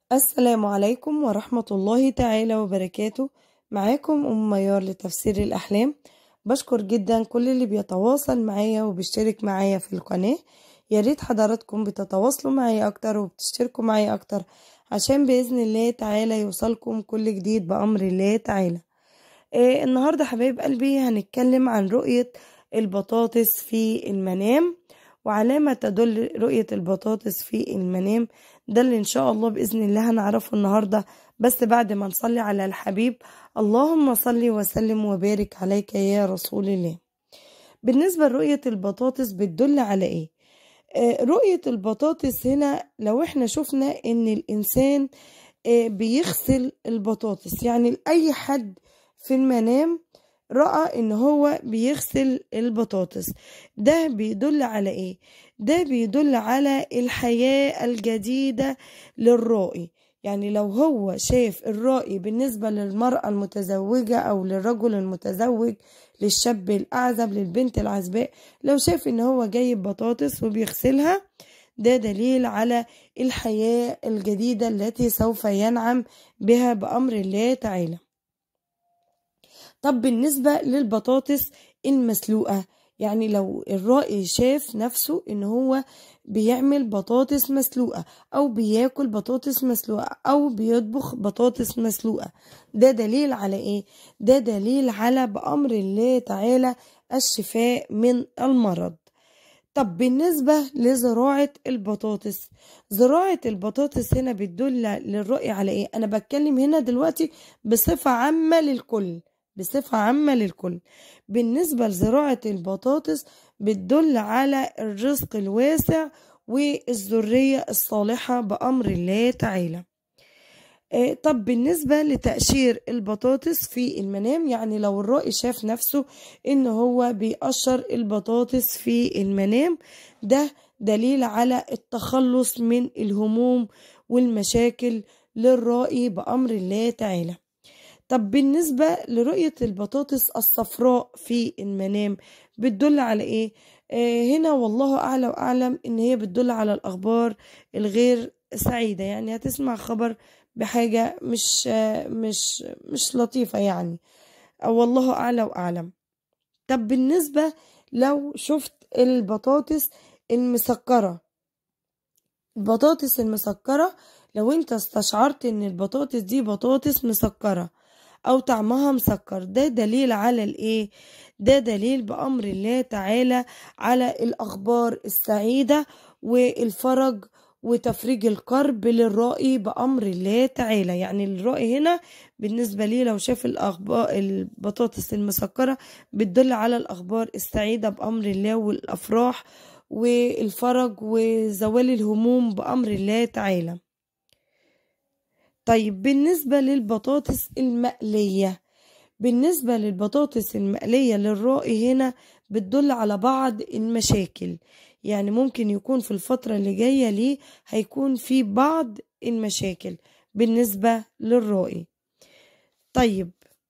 السلام عليكم ورحمة الله تعالى وبركاته معاكم أم ميار لتفسير الأحلام بشكر جدا كل اللي بيتواصل معايا وبيشترك معايا في القناة يا ريت حضراتكم بتتواصلوا معايا أكتر وبتشتركوا معايا أكتر عشان بإذن الله تعالى يوصلكم كل جديد بأمر الله تعالى آه النهاردة حبايب قلبي هنتكلم عن رؤية البطاطس في المنام وعلامة تدل رؤية البطاطس في المنام ده اللي إن شاء الله بإذن الله هنعرفه النهاردة بس بعد ما نصلي على الحبيب اللهم صل وسلم وبارك عليك يا رسول الله بالنسبة لرؤية البطاطس بتدل على إيه؟ آه رؤية البطاطس هنا لو احنا شفنا إن الإنسان آه بيغسل البطاطس يعني أي حد في المنام رأى ان هو بيغسل البطاطس ده بيدل على ايه ده بيدل على الحياة الجديدة للرائي يعني لو هو شاف الرائي بالنسبة للمرأة المتزوجة أو للرجل المتزوج للشاب الأعزب للبنت العزباء لو شاف إن هو جايب بطاطس وبيغسلها ده دليل على الحياة الجديدة التي سوف ينعم بها بأمر الله تعالى طب بالنسبة للبطاطس المسلوقة يعني لو الرائي شاف نفسه ان هو بيعمل بطاطس مسلوقة او بياكل بطاطس مسلوقة او بيطبخ بطاطس مسلوقة ده دليل على ايه ده دليل على بأمر الله تعالى الشفاء من المرض طب بالنسبة لزراعة البطاطس زراعة البطاطس هنا بتدل للرؤية على ايه انا بتكلم هنا دلوقتي بصفة عامة للكل بصفة عامة للكل بالنسبة لزراعة البطاطس بتدل على الرزق الواسع والذرية الصالحة بأمر الله تعالى طب بالنسبة لتقشير البطاطس في المنام يعني لو الرائي شاف نفسه ان هو بيقشر البطاطس في المنام ده دليل على التخلص من الهموم والمشاكل للرائي بأمر الله تعالى طب بالنسبة لرؤية البطاطس الصفراء في المنام بتدل على ايه آه هنا والله اعلى واعلم ان هي بتدل على الاخبار الغير سعيدة يعني هتسمع خبر بحاجة مش آه مش مش لطيفة يعني والله اعلى واعلم طب بالنسبة لو شفت البطاطس المسكرة البطاطس المسكرة لو انت استشعرت ان البطاطس دي بطاطس مسكره او طعمها مسكر ده دليل على الايه ده دليل بامر الله تعالى على الاخبار السعيده والفرج وتفريج الكرب للرائي بامر الله تعالى يعني الرائي هنا بالنسبه لي لو شاف الاخبار البطاطس المسكره بتدل على الاخبار السعيده بامر الله والافراح والفرج وزوال الهموم بامر الله تعالى طيب بالنسبة للبطاطس المقلية بالنسبة للبطاطس المقلية للرائي هنا بتدل على بعض المشاكل يعني ممكن يكون في الفترة اللي جاية ليه هيكون في بعض المشاكل بالنسبة للرائي طيب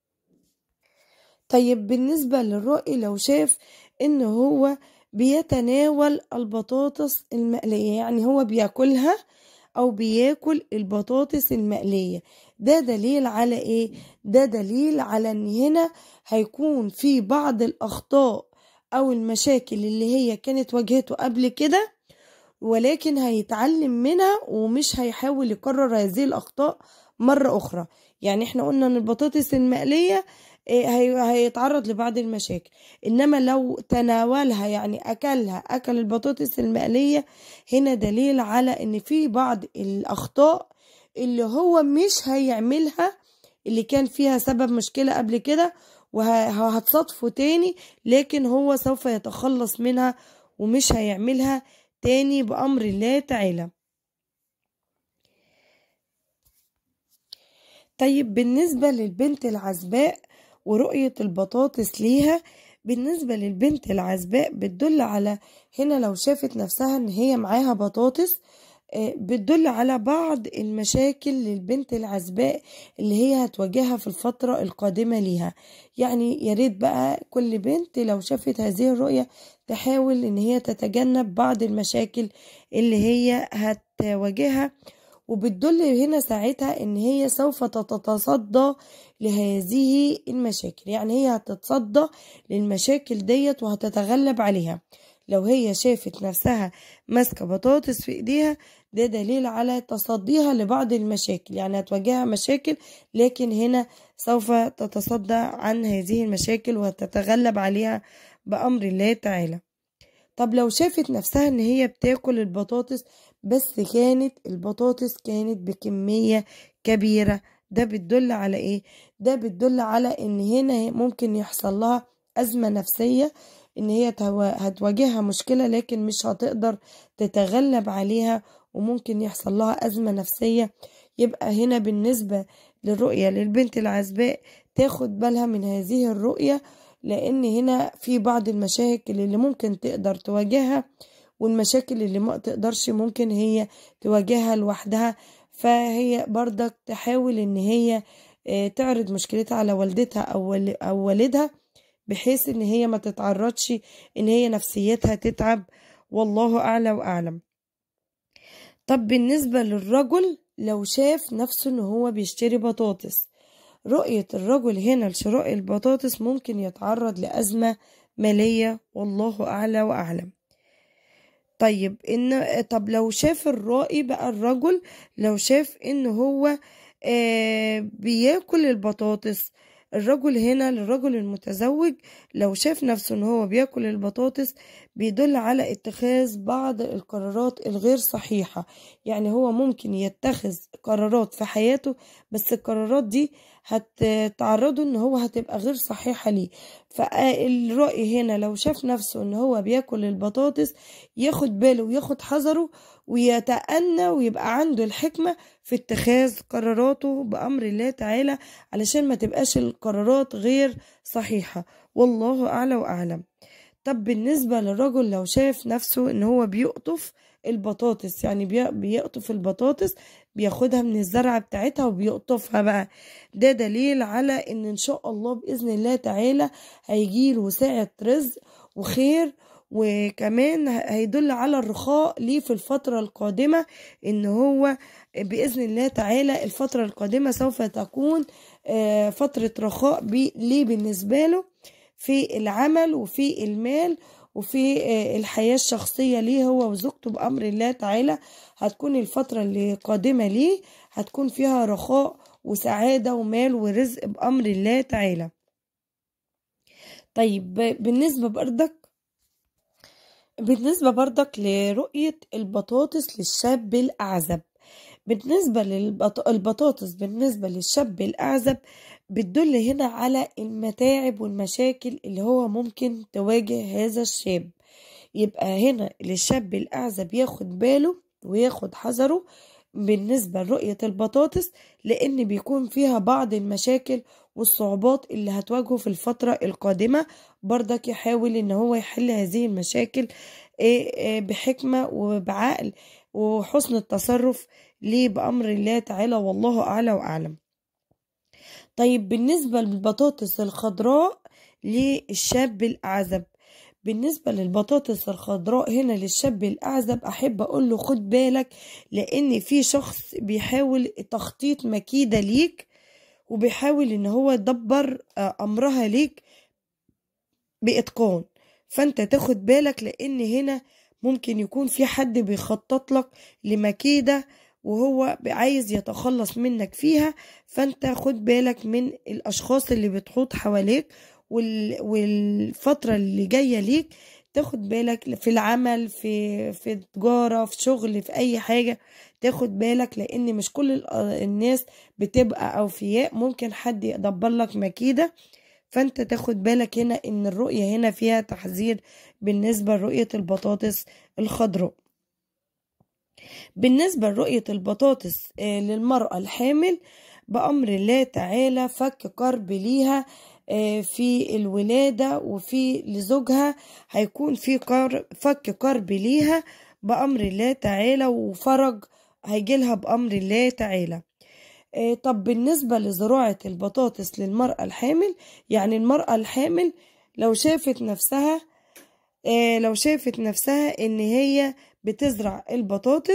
طيب بالنسبة للرائي لو شاف ان هو بيتناول البطاطس المقلية يعني هو بياكلها او بياكل البطاطس المقلية ده دليل على ايه ده دليل على ان هنا هيكون في بعض الاخطاء او المشاكل اللي هي كانت واجهته قبل كده ولكن هيتعلم منها ومش هيحاول يكرر هذه الاخطاء مرة اخرى يعني احنا قلنا ان البطاطس المقلية هيتعرض لبعض المشاكل انما لو تناولها يعني اكلها اكل البطاطس المقلية هنا دليل على ان في بعض الاخطاء اللي هو مش هيعملها اللي كان فيها سبب مشكلة قبل كده وهتصادفه تاني لكن هو سوف يتخلص منها ومش هيعملها تاني بأمر الله تعالى طيب بالنسبة للبنت العزباء ورؤية البطاطس ليها بالنسبة للبنت العزباء بتدل على هنا لو شافت نفسها ان هي معاها بطاطس بتدل على بعض المشاكل للبنت العزباء اللي هي هتواجهها في الفترة القادمة ليها يعني يا ريت بقى كل بنت لو شافت هذه الرؤية تحاول ان هي تتجنب بعض المشاكل اللي هي هتواجهها وبتدل هنا ساعتها ان هي سوف تتصدى لهذه المشاكل يعني هي هتتصدى للمشاكل ديت وهتتغلب عليها لو هي شافت نفسها ماسكة بطاطس في ايديها ده دليل على تصديها لبعض المشاكل يعني هتواجهها مشاكل لكن هنا سوف تتصدى عن هذه المشاكل وتتغلب عليها بأمر الله تعالى طب لو شافت نفسها ان هي بتاكل البطاطس بس كانت البطاطس كانت بكمية كبيرة ده بتدل على ايه ده بتدل على ان هنا ممكن يحصل لها أزمة نفسية ان هي هتواجهها مشكلة لكن مش هتقدر تتغلب عليها وممكن يحصل لها أزمة نفسية يبقى هنا بالنسبة للرؤية للبنت العزباء تاخد بالها من هذه الرؤية لأن هنا في بعض المشاكل اللي ممكن تقدر تواجهها والمشاكل اللي ما تقدرش ممكن هي تواجهها لوحدها فهي برضك تحاول ان هي تعرض مشكلتها على والدتها او والدها بحيث ان هي ما تتعرضش ان هي نفسيتها تتعب والله اعلى واعلم طب بالنسبة للرجل لو شاف نفسه ان هو بيشتري بطاطس رؤية الرجل هنا لشراء البطاطس ممكن يتعرض لأزمة مالية والله أعلى وأعلم طيب إن طب لو شاف الرائي بقى الرجل لو شاف إن هو آه بياكل البطاطس الرجل هنا للرجل المتزوج لو شاف نفسه ان هو بياكل البطاطس بيدل على اتخاذ بعض القرارات الغير صحيحة يعني هو ممكن يتخذ قرارات في حياته بس القرارات دي هتعرضه ان هو هتبقى غير صحيحة ليه فالرأي هنا لو شاف نفسه ان هو بياكل البطاطس ياخد باله وياخد حذره ويتأنى ويبقى عنده الحكمة في اتخاذ قراراته بأمر الله تعالى علشان ما تبقاش القرارات غير صحيحة والله أعلى وأعلم طب بالنسبة للرجل لو شاف نفسه ان هو بيقطف البطاطس يعني بيقطف البطاطس بياخدها من الزرعة بتاعتها وبيقطفها بقى ده دليل على ان ان شاء الله بإذن الله تعالى هيجيله ساعة رزق وخير وكمان هيدل على الرخاء ليه في الفترة القادمة ان هو بإذن الله تعالى الفترة القادمة سوف تكون فترة رخاء ليه بالنسبة له في العمل وفي المال وفي الحياة الشخصية ليه هو وزوجته بأمر الله تعالى هتكون الفترة اللي قادمة ليه هتكون فيها رخاء وسعادة ومال ورزق بأمر الله تعالى طيب بالنسبة بردك بالنسبة بردك لرؤية البطاطس للشاب الأعزب بالنسبة للبطاطس بالنسبة للشاب الأعزب بتدل هنا على المتاعب والمشاكل اللي هو ممكن تواجه هذا الشاب يبقى هنا للشاب الأعزب ياخد باله وياخد حذره بالنسبة لرؤية البطاطس لأن بيكون فيها بعض المشاكل والصعوبات اللي هتواجهه في الفترة القادمة برضك يحاول ان هو يحل هذه المشاكل بحكمة وبعقل وحسن التصرف ليه بأمر الله تعالى والله أعلى وأعلم طيب بالنسبة للبطاطس الخضراء للشاب الأعزب بالنسبة للبطاطس الخضراء هنا للشاب الأعزب أحب أقول له خد بالك لأن في شخص بيحاول تخطيط مكيدة ليك وبيحاول إن هو يدبر أمرها ليك بإتقان فأنت تاخد بالك لأن هنا ممكن يكون في حد بيخطط لك لمكيدة وهو عايز يتخلص منك فيها فانت خد بالك من الاشخاص اللي بتحوط حواليك والفترة اللي جاية ليك تاخد بالك في العمل في في تجارة في شغل في أي حاجة تاخد بالك لأن مش كل الناس بتبقى أوفياء ممكن حد يدبر لك مكيدة فانت تاخد بالك هنا ان الرؤية هنا فيها تحذير بالنسبة لرؤية البطاطس الخضراء بالنسبة لرؤية البطاطس للمرأة الحامل بأمر الله تعالى فك كرب ليها في الولادة وفي لزوجها هيكون في فك كرب ليها بأمر الله تعالى وفرج هيجيلها بأمر الله تعالى طب بالنسبة لزراعة البطاطس للمرأة الحامل يعني المرأة الحامل لو شافت نفسها لو شافت نفسها ان هي بتزرع البطاطس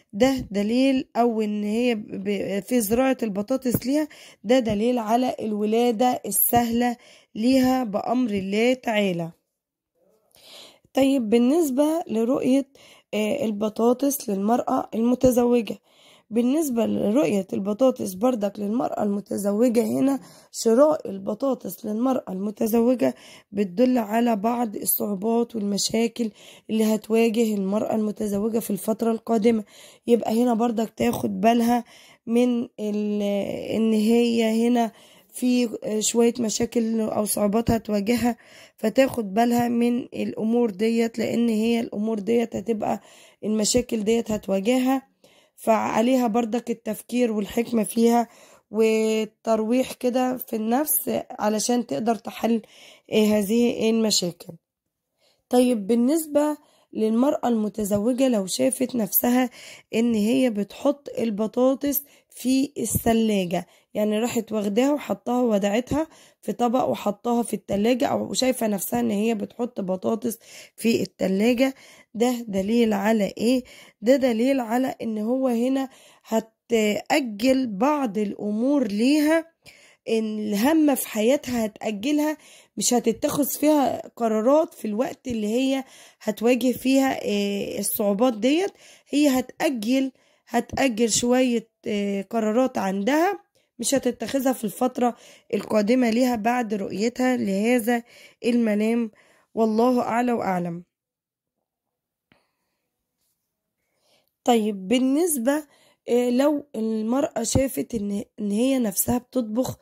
ده دليل او ان هي في زراعة البطاطس ليها ده دليل على الولادة السهلة ليها بأمر الله تعالى طيب بالنسبة لرؤية البطاطس للمرأة المتزوجة بالنسبة لرؤية البطاطس بردك للمرأة المتزوجة هنا شراء البطاطس للمرأة المتزوجة بتدل على بعض الصعوبات والمشاكل اللي هتواجه المرأة المتزوجة في الفترة القادمة يبقى هنا بردك تاخد بالها من ان هي هنا في شوية مشاكل أو صعوبات هتواجهها فتاخد بالها من الأمور ديت لأن هي الأمور ديت هتبقى المشاكل ديت هتواجهها فعليها بردك التفكير والحكمة فيها والترويح كده في النفس علشان تقدر تحل هذه المشاكل طيب بالنسبة للمرأة المتزوجة لو شافت نفسها ان هي بتحط البطاطس في الثلاجة يعني راحت واخداها وحطها ودعتها في طبق وحطها في التلاجة او شايفة نفسها ان هي بتحط بطاطس في التلاجة ده دليل على ايه ده دليل على ان هو هنا هتأجل بعض الامور ليها ان الهمة في حياتها هتأجلها مش هتتخذ فيها قرارات في الوقت اللي هي هتواجه فيها الصعوبات ديت هي هتأجل هتأجل شوية قرارات عندها مش هتتخذها في الفترة القادمة ليها بعد رؤيتها لهذا المنام والله أعلى وأعلم طيب بالنسبة لو المرأة شافت إن إن هي نفسها بتطبخ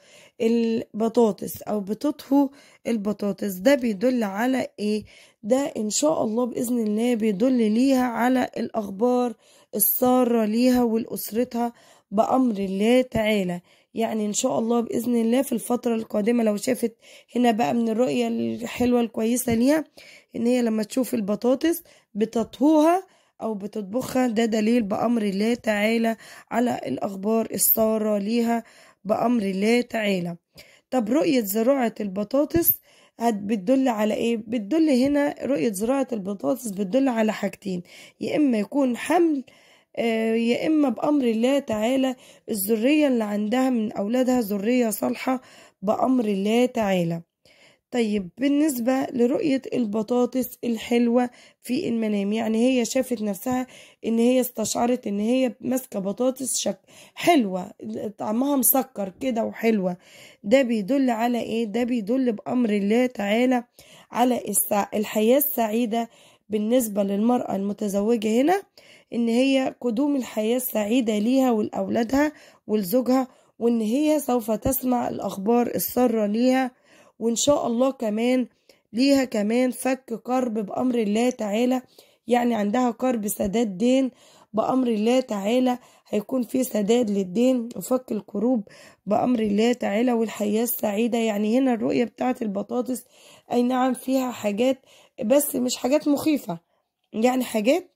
البطاطس أو بتطهو البطاطس ده بيدل على إيه؟ ده إن شاء الله بإذن الله بيدل ليها على الأخبار السارة ليها ولأسرتها بأمر الله تعالى يعني إن شاء الله بإذن الله في الفترة القادمة لو شافت هنا بقى من الرؤية الحلوة الكويسة ليها إن هي لما تشوف البطاطس بتطهوها أو بتطبخها ده دليل بأمر الله تعالى على الأخبار السارة ليها بأمر الله تعالى طب رؤية زراعة البطاطس بتدل على ايه بتدل هنا رؤية زراعة البطاطس بتدل على حاجتين يا اما يكون حمل آه يا اما بامر الله تعالى الذرية اللي عندها من اولادها ذرية صالحة بامر الله تعالى طيب بالنسبة لرؤية البطاطس الحلوة في المنام يعني هي شافت نفسها ان هي استشعرت ان هي ماسكة بطاطس شك حلوة طعمها مسكر كده وحلوة ده بيدل على ايه ده بيدل بأمر الله تعالى على السع... الحياة السعيدة بالنسبة للمرأة المتزوجة هنا ان هي قدوم الحياة السعيدة ليها ولأولادها ولزوجها وان هي سوف تسمع الأخبار السارة ليها وإن شاء الله كمان ليها كمان فك كرب بأمر الله تعالى يعني عندها كرب سداد دين بأمر الله تعالى هيكون في سداد للدين وفك الكروب بأمر الله تعالى والحياة السعيدة يعني هنا الرؤية بتاعت البطاطس أي نعم فيها حاجات بس مش حاجات مخيفة يعني حاجات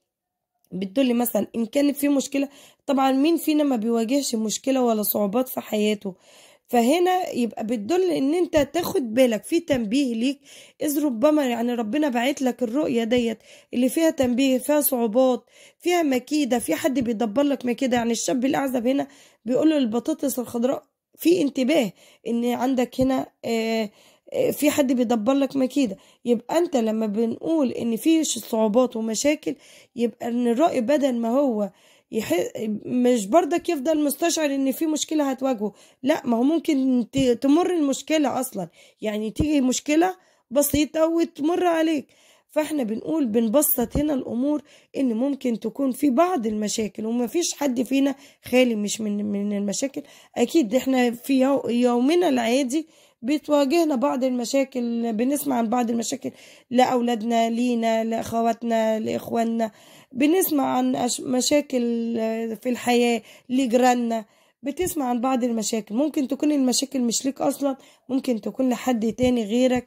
بتدل مثلا إن كانت في مشكلة طبعا مين فينا ما بيواجهش مشكلة ولا صعوبات في حياته فهنا يبقى بتدل ان انت تاخد بالك في تنبيه ليك اذ ربما يعني ربنا بعت لك الرؤية ديت اللي فيها تنبيه فيها صعوبات فيها مكيدة في حد بيدبر لك مكيدة يعني الشاب الاعزب هنا بيقول له البطاطس الخضراء في انتباه ان عندك هنا آه في حد بيدبر لك مكيده يبقى انت لما بنقول ان في صعوبات ومشاكل يبقى ان الرأي بدل ما هو يح... مش برضك يفضل مستشعر ان في مشكله هتواجهه لا ما هو ممكن ت... تمر المشكله اصلا يعني تيجي مشكله بسيطه وتمر عليك فاحنا بنقول بنبسط هنا الامور ان ممكن تكون في بعض المشاكل وما فيش حد فينا خالي مش من من المشاكل اكيد احنا في يو... يومنا العادي بتواجهنا بعض المشاكل بنسمع عن بعض المشاكل لأولادنا لينا لأخواتنا لإخواننا بنسمع عن مشاكل في الحياة لجيراننا بتسمع عن بعض المشاكل ممكن تكون المشاكل مش ليك أصلا ممكن تكون لحد تاني غيرك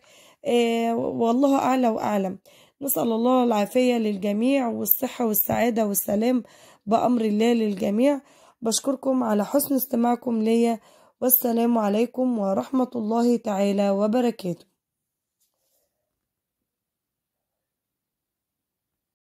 آه والله أعلى وأعلم نسأل الله العافية للجميع والصحة والسعادة والسلام بأمر الله للجميع بشكركم على حسن استماعكم ليا والسلام عليكم ورحمة الله تعالى وبركاته